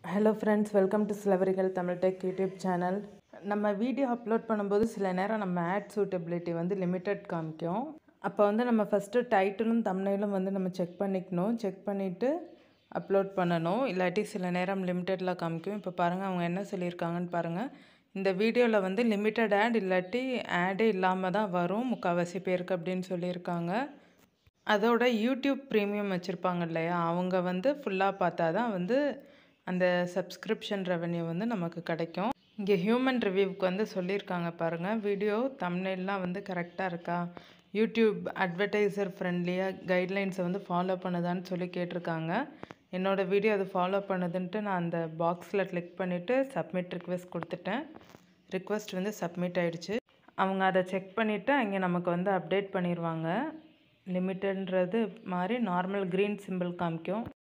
hello friends welcome to சிலவரிகள் Tamil tech YouTube channel நம்ம video upload பண்ணும்போது சில நேரம் நம்ம ஆட் சூட்டபிலிட்டி வந்து லிமிட்டட் காமிக்கும் அப்போ வந்து நம்ம ஃபஸ்ட்டு டைட்டிலும் தம்னைலும் வந்து நம்ம செக் பண்ணிக்கணும் செக் பண்ணிவிட்டு அப்லோட் பண்ணணும் இல்லாட்டி சில நேரம் லிமிட்டடில் காமிக்கும் இப்போ பாருங்கள் அவங்க என்ன சொல்லியிருக்காங்கன்னு பாருங்கள் இந்த வீடியோவில் வந்து லிமிட்டட் ஆட் இல்லாட்டி ஆடே இல்லாமல் தான் வரும் முக்கால்வாசி பேருக்கு அப்படின்னு சொல்லியிருக்காங்க அதோட யூடியூப் ப்ரீமியம் வச்சுருப்பாங்க இல்லையா அவங்க வந்து ஃபுல்லாக பார்த்தா தான் வந்து அந்த சப்ஸ்கிரிப்ஷன் ரெவென்யூ வந்து நமக்கு கிடைக்கும் இங்கே ஹியூமன் ரிவ்யூவுக்கு வந்து சொல்லியிருக்காங்க பாருங்கள் வீடியோ தம்னெல்லாம் வந்து கரெக்டாக இருக்கா யூடியூப் அட்வர்டைசர் ஃப்ரெண்ட்லியாக கைட்லைன்ஸை வந்து ஃபாலோ பண்ணுதான்னு சொல்லி கேட்டிருக்காங்க என்னோடய வீடியோ அது ஃபாலோ பண்ணுதுன்ட்டு நான் அந்த பாக்ஸில் கிளிக் பண்ணிவிட்டு சப்மிட் ரிக்வெஸ்ட் கொடுத்துட்டேன் ரிக்வெஸ்ட் வந்து சப்மிட் ஆயிடுச்சு அவங்க அதை செக் பண்ணிவிட்டு அங்கே நமக்கு வந்து அப்டேட் பண்ணிடுவாங்க லிமிட்டன்றது மாதிரி நார்மல் க்ரீன் சிம்பிள் காமிக்கும்